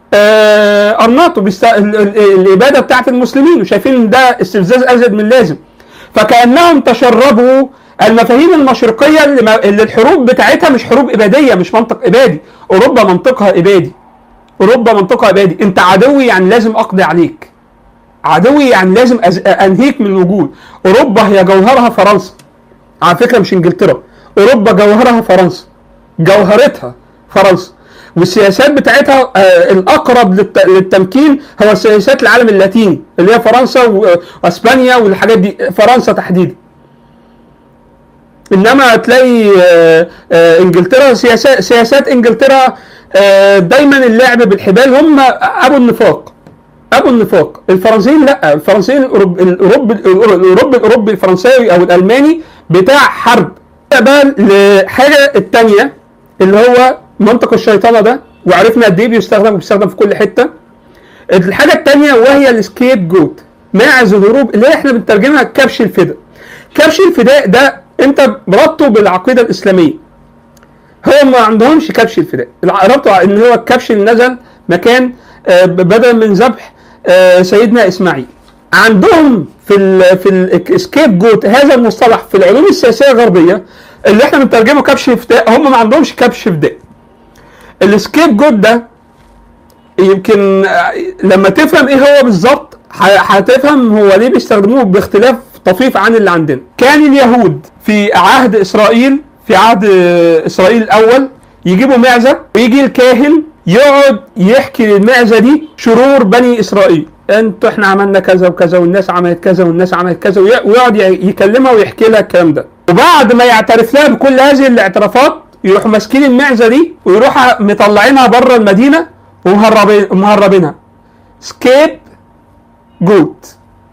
آه ارناط وبيست... ال- ال- الاباده بتاعت المسلمين وشايفين ان ده استفزاز ازيد من اللازم فكانهم تشربوا المفاهيم المشرقيه اللي, ما... اللي الحروب بتاعتها مش حروب اباديه مش منطق ابادي اوروبا منطقها ابادي اوروبا منطقه ابادي انت عدوي يعني لازم اقضي عليك عدوي يعني لازم أز... انهيك من الوجود اوروبا هي جوهرها فرنسا على فكره مش انجلترا اوروبا جوهرها فرنسا جوهرتها فرنسا والسياسات بتاعتها آه الاقرب للت... للتمكين هو سياسات العالم اللاتيني اللي هي فرنسا و- واسبانيا والحاجات دي فرنسا تحديدا انما هتلاقي آه، آه، انجلترا سياسات سياسات انجلترا آه، دايما اللعب بالحبال هم ابو النفاق ابو النفاق الفرنسيين لا الفرنسيين الاوروبي الاوروبي الاوروبي الاوروبي الفرنساوي او الالماني بتاع حرب بقى الحاجه الثانيه اللي هو منطق الشيطنه ده وعرفنا قد ايه بيستخدم وبيستخدم في كل حته الحاجه الثانيه وهي السكيب جوت ماعز الهروب اللي هي احنا بنترجمها كبش الفداء كبش الفداء ده انت ربطه بالعقيده الاسلاميه هو ما عندهمش كبش الفداء ربطوا ان هو الكبش اللي نزل مكان آه، بدل من ذبح آه، سيدنا اسماعيل عندهم في ال في السكيب جوت هذا المصطلح في العلوم السياسيه الغربيه اللي احنا بنترجمه كبش فداء هم ما عندهمش كبش فداء السكيب جوت ده يمكن آه، لما تفهم ايه هو بالظبط ه- هتفهم هو ليه بيستخدموه باختلاف طفيف عن اللي عندنا كان اليهود في عهد اسرائيل في عهد آه، اسرائيل الاول يجيبوا معزه ويجي الكاهن يقعد يحكي للمعزه دي شرور بني اسرائيل انتوا احنا عملنا كذا وكذا والناس عملت كذا والناس عملت كذا وي- ويقعد ي- يكلمها ويحكي لها الكلام ده وبعد ما يعترف لها بكل هذه الاعترافات يروحوا ماسكين المعزه دي ويروحوا مطلعينها بره المدينه ومهربين مهربينها سكيب جوت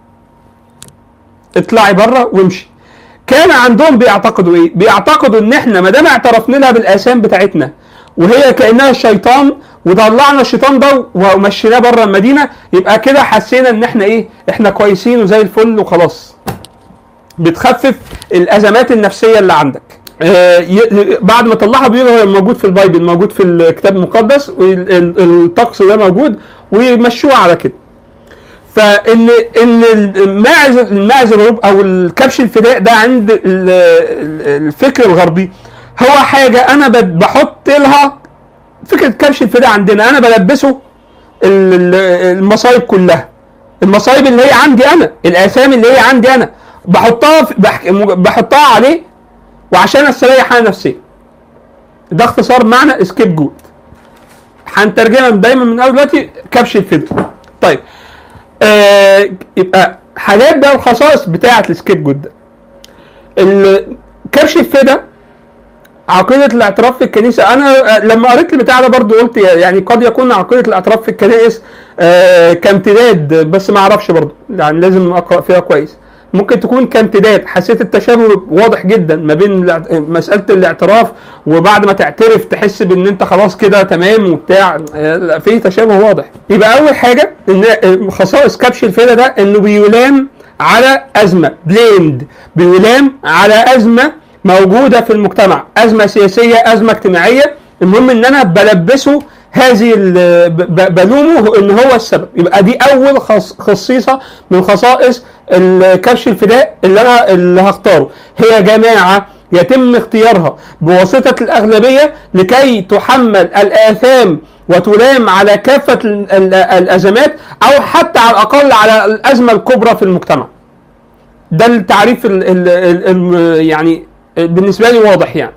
اطلعي بره وامشي كان عندهم بيعتقدوا ايه؟ بيعتقدوا ان احنا ما دام اعترفنا لها بالاثام بتاعتنا وهي كانها الشيطان وطلعنا الشيطان ده ومشيناه بره المدينه يبقى كده حسينا ان احنا ايه؟ احنا كويسين وزي الفل وخلاص. بتخفف الازمات النفسيه اللي عندك. آه، ي- بعد ما طلعها بيقولوا هو موجود في البايبل موجود في الكتاب المقدس والطقس ده موجود ويمشوها على كده. فان ان الماعز الماعز الغروب او الكبش الفداء ده عند ال- ال- الفكر الغربي هو حاجه انا ب- بحط لها فكره كبش الفداء عندنا انا بلبسه ال- ال- المصايب كلها المصايب اللي هي عندي انا الاثام اللي هي عندي انا بحطها في- بح- بحطها عليه وعشان استريح انا نفسيا ده اختصار معنى اسكيب جوت هنترجمها دايما من اول دلوقتي كبش الفدا طيب آه يبقى حاجات بقى الخصائص بتاعه السكيب جود ده ال- كبش الفدا عقيدة الاعتراف في الكنيسة أنا آه، لما قريت البتاع ده برضو قلت يعني قد يكون عقيدة الاعتراف في الكنائس آه، كامتداد بس ما أعرفش برضو يعني لازم أقرأ فيها كويس ممكن تكون كامتداد حسيت التشابه واضح جدا ما بين الاعت- مسألة الاعتراف وبعد ما تعترف تحس بان انت خلاص كده تمام وبتاع آه، لا، في تشابه واضح يبقى اول حاجة ان آه، خصائص كبش الفدا ده انه بيلام على ازمة بليند بيلام على ازمة موجوده في المجتمع ازمه سياسيه ازمه اجتماعيه المهم ان انا بلبسه هذه ال- ب- ب- بلومه ان هو السبب يبقى دي اول خص- خصيصه من خصائص الكبش الفداء اللي انا اللي هختاره هي جماعه يتم اختيارها بواسطه الاغلبيه لكي تحمل الاثام وتلام على كافه ال- ال- الازمات او حتى على الاقل على الازمه الكبرى في المجتمع ده التعريف ال ال ال ال يعني بالنسبه لي واضح يعني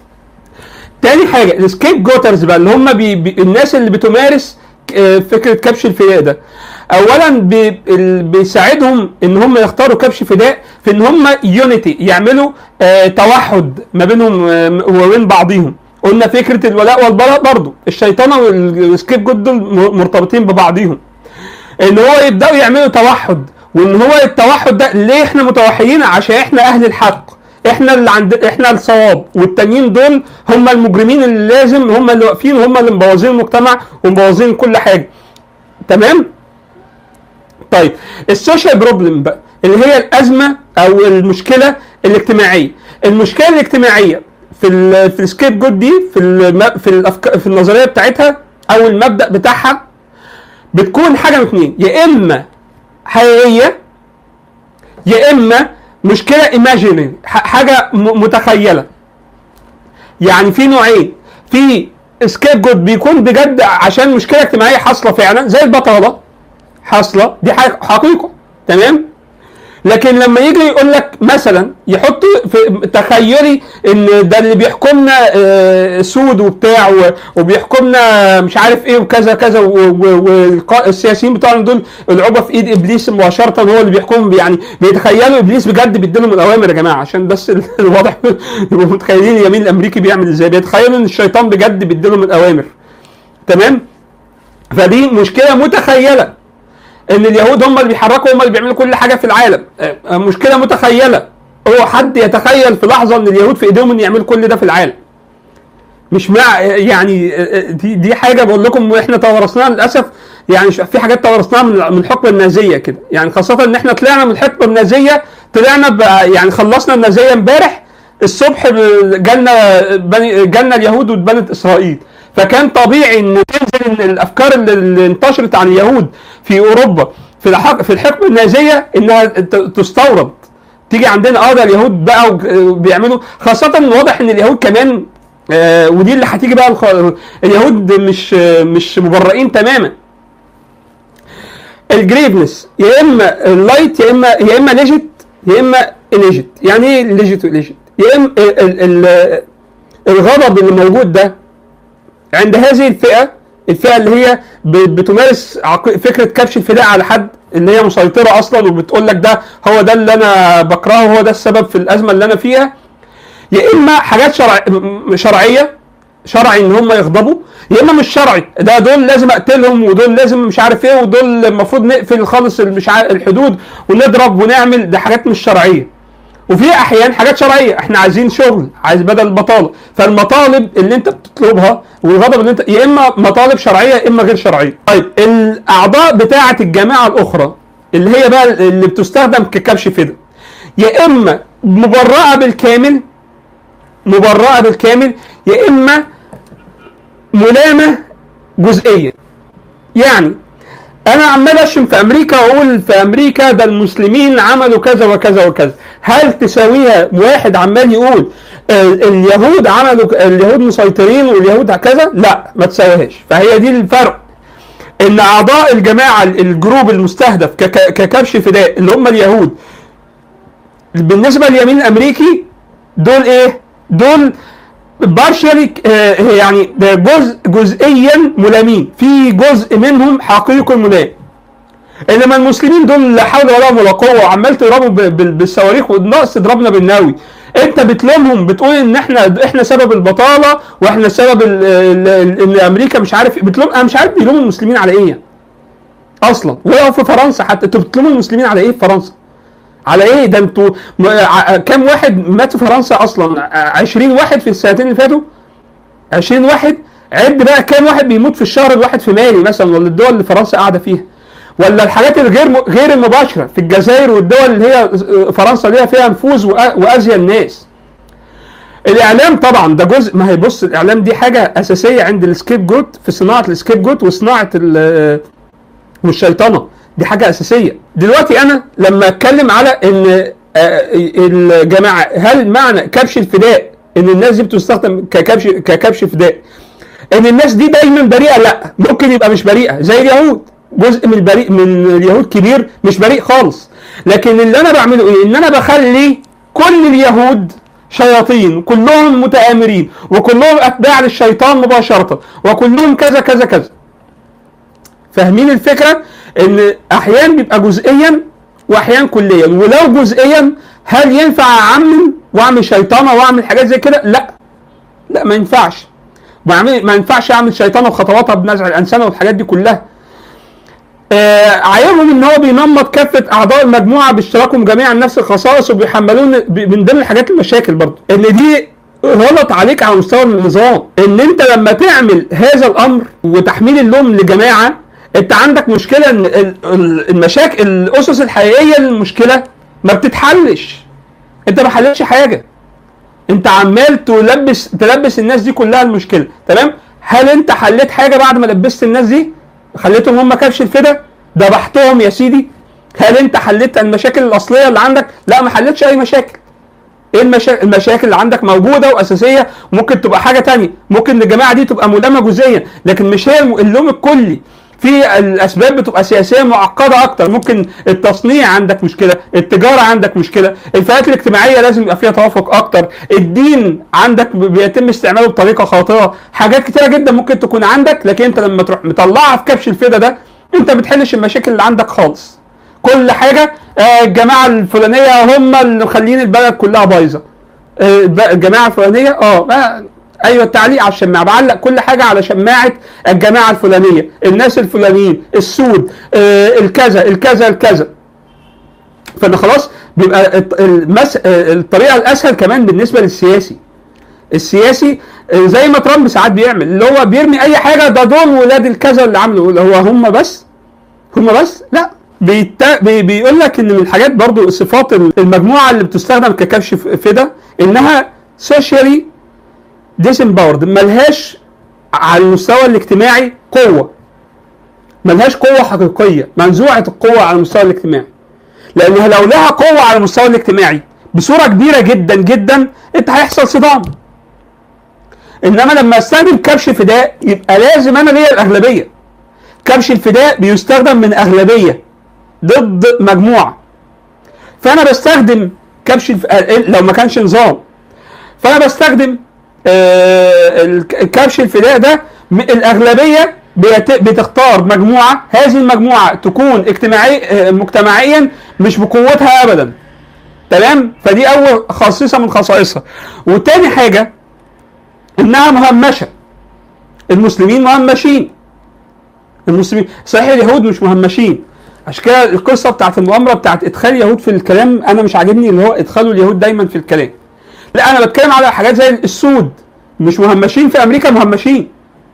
تاني حاجه السكيب جوترز بقى اللي هم بي بي الناس اللي بتمارس آه، فكره كبش الفداء ده اولا بي ال- بيساعدهم ان هم يختاروا كبش فداء في ان هم يونيتي يعملوا آه توحد ما بينهم آه، وما بين بعضهم قلنا فكره الولاء والبراء برضو الشيطانه والسكيب جوت دول م- مرتبطين ببعضهم ان هو يبداوا يعملوا توحد وان هو التوحد ده ليه احنا متوحدين عشان احنا اهل الحق احنا اللي عند احنا الصواب والتانيين دول هم المجرمين اللي لازم هم اللي واقفين هم اللي مبوظين المجتمع ومبوظين كل حاجه تمام طيب السوشيال بروبلم بقى اللي هي الازمه او المشكله الاجتماعيه المشكله الاجتماعيه في ال في السكيب جود دي في الم في الافكار في النظريه بتاعتها او المبدا بتاعها بتكون حاجه من اتنين يا اما حقيقيه يا اما مشكله ايماجينري حاجه م- متخيله يعني في نوعين في سكيب جود بيكون بجد عشان مشكله اجتماعيه حاصله فعلا زي البطاله حاصله دي حاجة- حقيقه تمام لكن لما يجي يقول لك مثلا يحط في تخيلي ان ده اللي بيحكمنا آه، سود وبتاع و- وبيحكمنا مش عارف ايه وكذا كذا والسياسيين بتوعنا دول العبه في ايد ابليس مباشره هو اللي بيحكمهم يعني بيتخيلوا ابليس بجد بيديلهم الاوامر يا جماعه عشان بس ال- الواضح يبقوا متخيلين اليمين الامريكي بيعمل ازاي بيتخيلوا ان الشيطان بجد بيديلهم الاوامر تمام فدي مشكله متخيله ان اليهود هم اللي بيحركوا هم اللي بيعملوا كل حاجه في العالم آه، مشكله متخيله هو حد يتخيل في لحظه ان اليهود في ايديهم ان يعملوا كل ده في العالم مش مع يعني آه، آه، دي دي حاجه بقول لكم احنا توارثناها للاسف يعني ش- في حاجات توارثناها من من الحقبه النازيه كده يعني خاصه ان احنا طلعنا من الحقبه النازيه طلعنا بقى يعني خلصنا النازيه امبارح الصبح ب- جالنا بني جالنا اليهود واتبنت اسرائيل فكان طبيعي ان تنزل ان الافكار اللي- اللي انتشرت عن اليهود في اوروبا في الحق في الحقبه النازيه انها ت- تستورد تيجي عندنا اه ده اليهود بقى وج- بيعملوا خاصه ان واضح ان اليهود كمان آه ودي اللي هتيجي بقى الخ- اليهود مش آه، مش مبرئين تماما الجريفنس يا اما اللايت يا اما يا اما ليجيت يا اما ليجيت يعني ايه ليجيت وليجيت يا اما ال- ال- ال- الغضب اللي موجود ده عند هذه الفئه الفئه اللي هي ب- بتمارس عق- فكره كبش الفداء على حد اللي هي مسيطره اصلا وبتقول لك ده هو ده اللي انا بكرهه هو ده السبب في الازمه اللي انا فيها يا اما حاجات شرع م- شرعيه شرعي ان هم يغضبوا يا اما مش شرعي ده دول لازم اقتلهم ودول لازم مش عارف ايه ودول المفروض نقفل خالص مش عارف الحدود ونضرب ونعمل ده حاجات مش شرعيه وفي احيان حاجات شرعيه احنا عايزين شغل عايز بدل البطاله فالمطالب اللي انت بتطلبها والغضب اللي انت يا اما مطالب شرعيه يا اما غير شرعيه طيب الاعضاء بتاعه الجماعه الاخرى اللي هي بقى اللي بتستخدم ككبش فدا يا اما مبرئه بالكامل مبرئه بالكامل يا اما ملامه جزئيه يعني انا عمال اشتم في امريكا واقول في امريكا ده المسلمين عملوا كذا وكذا وكذا هل تساويها واحد عمال يقول آه، اليهود عملوا اليهود مسيطرين واليهود كذا لا ما تساويهاش فهي دي الفرق ان اعضاء الجماعه الجروب المستهدف كك- ككبش فداء اللي هم اليهود بالنسبه لليمين الامريكي دول ايه دول بارشلي يعني ده جزء جزئيا ملامين في جزء منهم حقيقي ملام انما المسلمين دول لا حول ولا ولا قوه وعمال تضربوا ب- بال- بالصواريخ والناقص تضربنا بالناوي انت بتلومهم بتقول ان احنا احنا سبب البطاله واحنا سبب ال- ال- ال- ان امريكا مش عارف بتلوم انا مش عارف بيلوموا المسلمين على ايه اصلا ولو في فرنسا حتى انتوا بتلوموا المسلمين على ايه في فرنسا على ايه ده انتوا م- ع- كام واحد مات في فرنسا اصلا ع- 20 واحد في السنتين اللي فاتوا 20 واحد عد بقى كام واحد بيموت في الشهر الواحد في مالي مثلا ولا الدول اللي فرنسا قاعده فيها ولا الحاجات الغير م- غير المباشره في الجزائر والدول اللي هي فرنسا ليها فيها نفوذ وأ- وازين ناس الاعلام طبعا ده جزء ما هي بص الاعلام دي حاجه اساسيه عند السكيب جوت في صناعه السكيب جوت وصناعه ال- والشيطنه دي حاجه اساسيه دلوقتي انا لما اتكلم على ان آه، الجماعه هل معنى كبش الفداء ان الناس دي بتستخدم ككبش ككبش فداء ان الناس دي دايما بريئه لا ممكن يبقى مش بريئه زي اليهود جزء من البريء من اليهود كبير مش بريء خالص لكن اللي انا بعمله ايه ان انا بخلي كل اليهود شياطين كلهم متآمرين وكلهم اتباع للشيطان مباشره وكلهم كذا كذا كذا فاهمين الفكره ان احيانا بيبقى جزئيا واحيانا كليا ولو جزئيا هل ينفع اعمم واعمل شيطانه واعمل حاجات زي كده لا لا ما ينفعش وأعمل- ما ينفعش اعمل شيطانه وخطواتها بنزع الانسنه والحاجات دي كلها آه عيبهم ان هو بينمط كافه اعضاء المجموعه باشتراكهم جميعا نفس الخصائص وبيحملون ب- من ضمن الحاجات المشاكل برضه ان دي غلط عليك على مستوى النظام ان انت لما تعمل هذا الامر وتحميل اللوم لجماعه انت عندك مشكله ان ال- ال- المشاكل الاسس الحقيقيه للمشكله ما بتتحلش انت ما حلتش حاجه انت عمال تلبس تلبس الناس دي كلها المشكله تمام هل انت حليت حاجه بعد ما لبست الناس دي خليتهم هم كبش الفدا ذبحتهم يا سيدي هل انت حليت المشاكل الاصليه اللي عندك لا ما حلتش اي مشاكل ايه المشا... المشاكل اللي عندك موجوده واساسيه ممكن تبقى حاجه تانية ممكن الجماعه دي تبقى ملامه جزئيا لكن مش هي الم- اللوم الكلي في الاسباب بتبقى سياسيه معقده اكتر ممكن التصنيع عندك مشكله التجاره عندك مشكله الفئات الاجتماعيه لازم يبقى فيها توافق اكتر الدين عندك ب- بيتم استعماله بطريقه خاطئه حاجات كتيره جدا ممكن تكون عندك لكن انت لما تروح مطلعها في كبش الفدا ده انت بتحلش المشاكل اللي عندك خالص كل حاجه آه، الجماعه الفلانيه هم اللي مخلين البلد كلها بايظه آه، الب- الجماعه الفلانيه اه ما- ايوه التعليق على الشماعه بعلق كل حاجه على شماعه الجماعه الفلانيه الناس الفلانيين السود آه، الكذا الكذا الكذا فانا خلاص بيبقى الط- المس... آه، الطريقه الاسهل كمان بالنسبه للسياسي السياسي آه، زي ما ترامب ساعات بيعمل اللي هو بيرمي اي حاجه ده دول ولاد الكذا اللي عملوا اللي هو هم بس هم بس لا بيت... بي... بيقول لك ان من الحاجات برضو صفات المجموعه اللي بتستخدم ككبش ف- فدا انها سوشيالي ديسمباورد ملهاش على المستوى الاجتماعي قوه ملهاش قوه حقيقيه منزوعه القوه على المستوى الاجتماعي لانها لو لها قوه على المستوى الاجتماعي بصوره كبيره جدا جدا انت هيحصل صدام انما لما استخدم كبش فداء يبقى لازم انا ليا الاغلبيه كبش الفداء بيستخدم من اغلبيه ضد مجموعه فانا بستخدم كبش الف... لو ما كانش نظام فانا بستخدم آه، الك- كبش الفداء ده م- الاغلبيه بيت- بتختار مجموعه هذه المجموعه تكون اجتماعي آه، مجتمعيا مش بقوتها ابدا تمام فدي اول خاصيصه من خصائصها وتاني حاجه انها مهمشه المسلمين مهمشين المسلمين صحيح اليهود مش مهمشين عشان كده القصه بتاعت المؤامره بتاعت ادخال اليهود في الكلام انا مش عاجبني اللي هو ادخالوا اليهود دايما في الكلام لا انا بتكلم على حاجات زي السود مش مهمشين في امريكا مهمشين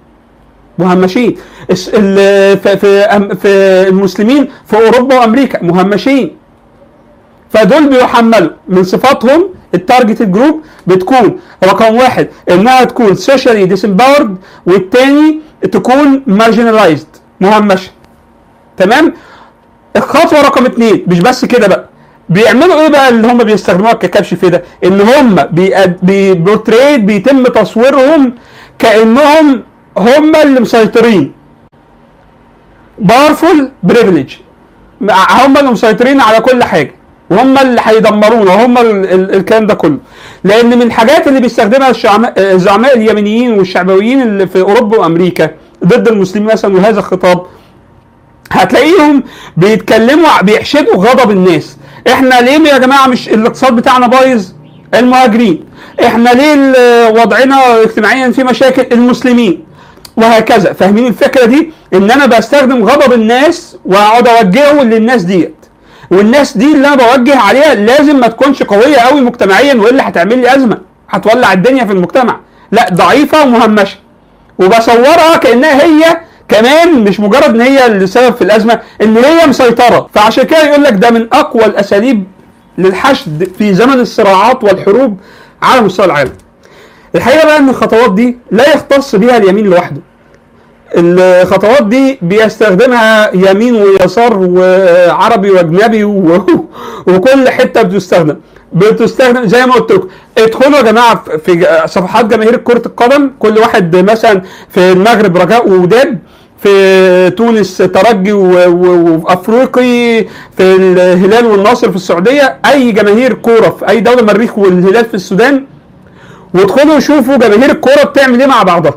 مهمشين الس- ال- في في أم- في المسلمين في اوروبا وامريكا مهمشين فدول بيحملوا من صفاتهم التارجت جروب بتكون رقم واحد انها تكون سوشيالي ديسمباورد والتاني تكون مارجنالايزد مهمشه تمام الخطوه رقم اتنين مش بس كده بقى بيعملوا ايه بقى اللي هم بيستخدموها ككبش فدا ان هم بيأد- بي- بورتريت بيتم تصويرهم كانهم هم اللي مسيطرين باورفول بريفليج هم اللي مسيطرين على كل حاجه وهم اللي هيدمرونا وهم ال- ال- الكلام ده كله لان من الحاجات اللي بيستخدمها الشعم- الزعماء اليمنيين والشعبويين اللي في اوروبا وامريكا ضد المسلمين مثلا وهذا الخطاب هتلاقيهم بيتكلموا بيحشدوا غضب الناس احنا ليه يا جماعه مش الاقتصاد بتاعنا بايظ المهاجرين احنا ليه ال- وضعنا اجتماعيا في مشاكل المسلمين وهكذا فاهمين الفكره دي ان انا بستخدم غضب الناس واقعد اوجهه للناس ديت والناس دي اللي انا بوجه عليها لازم ما تكونش قويه قوي مجتمعيا والا هتعمل لي ازمه هتولع الدنيا في المجتمع لا ضعيفه ومهمشه وبصورها كانها هي كمان مش مجرد ان هي السبب في الازمه ان هي مسيطره فعشان كده يقول لك ده من اقوى الاساليب للحشد في زمن الصراعات والحروب على مستوى العالم الحقيقه بقى ان الخطوات دي لا يختص بها اليمين لوحده الخطوات دي بيستخدمها يمين ويسار وعربي واجنبي و... وكل حته بتستخدم بتستخدم زي ما قلت لكم ادخلوا يا جماعه في صفحات جماهير كره القدم كل واحد مثلا في المغرب رجاء ووداد في تونس ترجي و- و- وافريقي في الهلال والنصر في السعوديه اي جماهير كوره في اي دوله مريخ والهلال في السودان وادخلوا شوفوا جماهير الكوره بتعمل ايه مع بعضها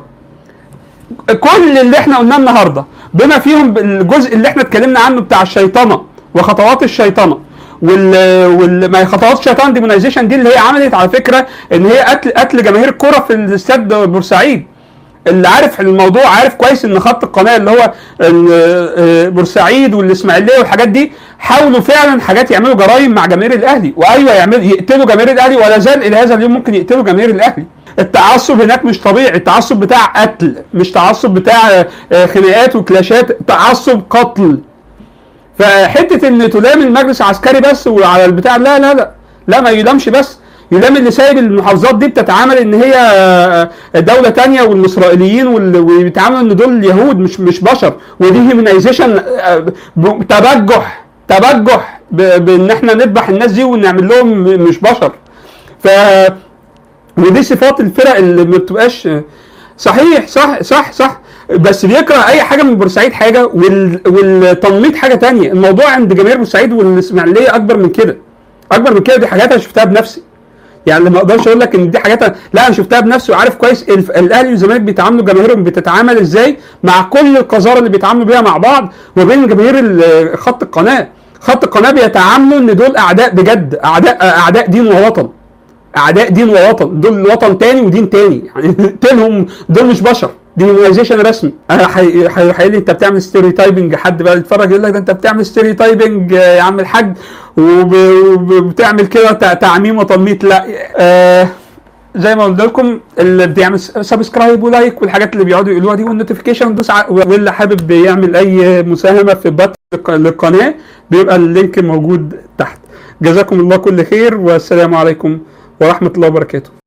كل اللي احنا قلناه النهارده بما فيهم الجزء اللي احنا اتكلمنا عنه بتاع الشيطنه وخطوات الشيطنه وال وال ما هي خطوات الشيطان ديمونايزيشن دي اللي هي عملت على فكره ان هي قتل قتل جماهير الكوره في الاستاد بورسعيد اللي عارف الموضوع عارف كويس ان خط القناه اللي هو ال- آه، بورسعيد والاسماعيليه والحاجات دي حاولوا فعلا حاجات يعملوا جرائم مع جماهير الاهلي وايوه يعملوا يقتلوا جماهير الاهلي ولا زال الى هذا اليوم ممكن يقتلوا جماهير الاهلي التعصب هناك مش طبيعي التعصب بتاع قتل مش تعصب بتاع آه، خناقات وكلاشات تعصب قتل فحته ان تلام المجلس العسكري بس وعلى البتاع لا لا لا لا ما يلامش بس يلام اللي سايب المحافظات دي بتتعامل ان هي دوله تانية والاسرائيليين وال- وبيتعاملوا ان دول يهود مش مش بشر ودي هيومنايزيشن تبجح تبجح ب- بان احنا نذبح الناس دي ونعمل لهم م- مش بشر ف ودي صفات الفرق اللي ما بتبقاش صحيح صح صح صح بس بيكره اي حاجه من بورسعيد حاجه وال... والتنميط حاجه تانية الموضوع عند جماهير بورسعيد والاسماعيليه اكبر من كده اكبر من كده دي حاجات انا شفتها بنفسي يعني ما اقدرش اقول لك ان دي حاجات لا انا شفتها بنفسي وعارف كويس الف- الاهلي والزمالك بيتعاملوا جماهيرهم بتتعامل ازاي مع كل القذاره اللي بيتعاملوا بيها مع بعض وبين جماهير ال- خط القناه خط القناه بيتعاملوا ان دول اعداء بجد اعداء اعداء دين ووطن اعداء دين ووطن دول وطن تاني ودين تاني يعني تلهم دول مش بشر ديمونايزيشن رسمي انا هيقول لي انت بتعمل ستيريو تايبنج حد بقى يتفرج يقول لك ده انت بتعمل ستيريو تايبنج يا عم الحاج وب- وبتعمل كده تع- تعميم وتنميط لا آه زي ما قلت لكم اللي بيعمل سبسكرايب ولايك والحاجات اللي بيقعدوا يقولوها دي والنوتيفيكيشن دوس ع- واللي حابب يعمل اي مساهمه في بث الق- للقناه بيبقى اللينك موجود تحت جزاكم الله كل خير والسلام عليكم ورحمه الله وبركاته